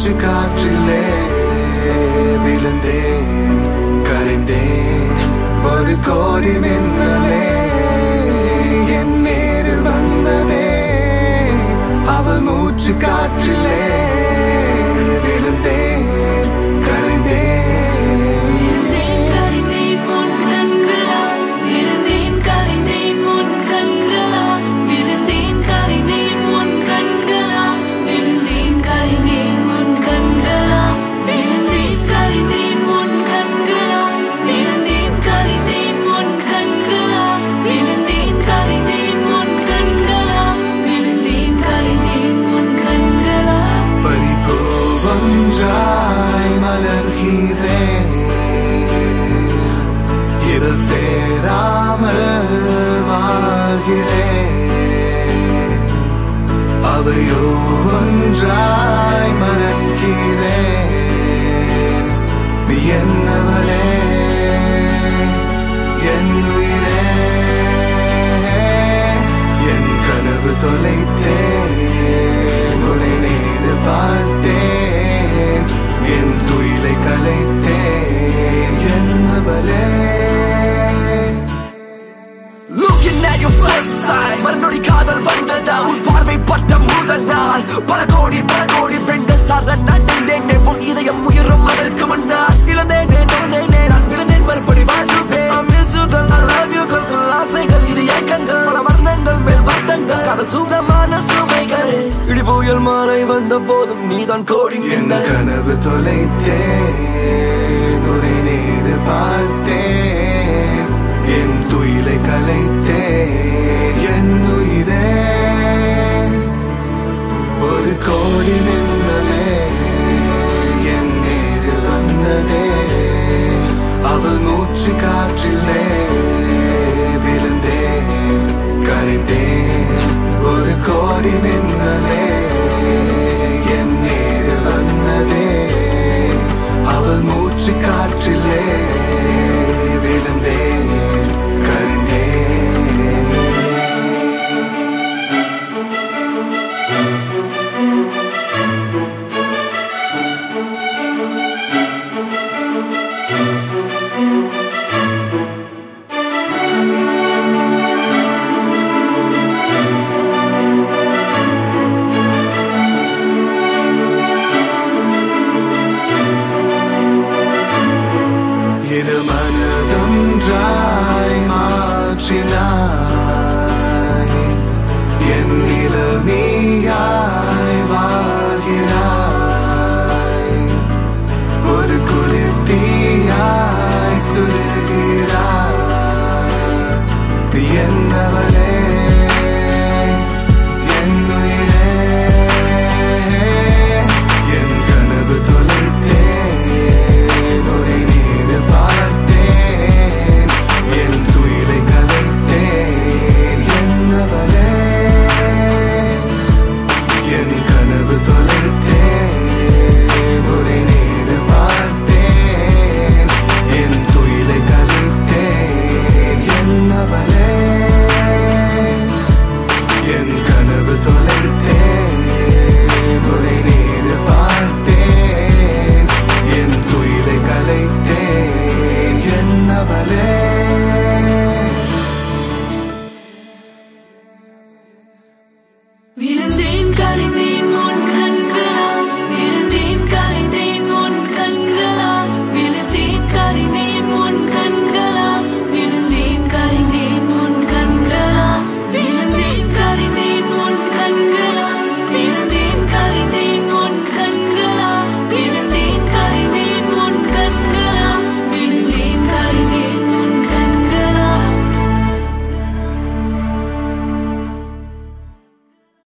மூச்சு காற்றிலே விழுந்தேன் கரைந்தேன் ஒரு கோடி மின்னலே என் நேரில் வந்ததே அவள் மூச்சு காற்றிலே விழுந்தேன் கரைந்தேன் இருந்தேன் கரைந்தேன் உன் கண்களால் இருந்தேன் கரைந்தேன் உன் கண்களால் இருந்தேன் கரைந்தேன் உன் கண்களால் இருந்தேன் கரைந்தேன் உன் கண்களால் இருந்தேன் கரைந்தேன் உன் கண்களால் இருந்தேன் கரைந்தேன் உன் கண்களால் இருந்தேன் கரைந்தேன் உன் கண்களால் இருந்தேன் கரைந்தேன் உன் கண்களால் பனிப்பூவொன்றாய் மலர்கிறேன் இதழ் சேராமல் வாழ்கிறேன் அவையோ ஒன்றாய் மறக்கிறேன் நீ என்னவளே என் உயிரே என் கனவு தொலைத்தேன் உன்னை நேரில் பார்த்தேன் என் துயிலை கலைத்தேன் என்னவளே Looking at your face side மறுநொடி காதல் வந்ததா உன் பார்வை பட்ட முதல் நாள் பல கோடி பல கோடி பெண்கள் சார நடிந்தேன் உன் இதயம் உயரும் அதற்கு முன்னால் இழந்தேனே தொலைந்தேனே நான் விழுந்தேன் மறுபடி வாழ்ந்துவேன் I miss you girl, I love you girl, full ஆசைகள் இது ஏக்கங்கள் பல வர்ணங்கள் மேல் வர்த்தங்கள் காதல் சுகமான சுமைகள் இடி புயல் மாலை வந்த போதும் நீதான் கோடி என் மின்னல் கனவு தொலைத்தேன் உன்னை நேரில் பார்த்தேன் என் துயிலை கலைத்தேன் என் உயிரே ஒரு கோடி மின்னலே என் நேரில் வந்ததே அவள் மூச்சு காற்றிலே விழுந்தேன் கரைந்தேன் ஒரு கோடி மின்னலே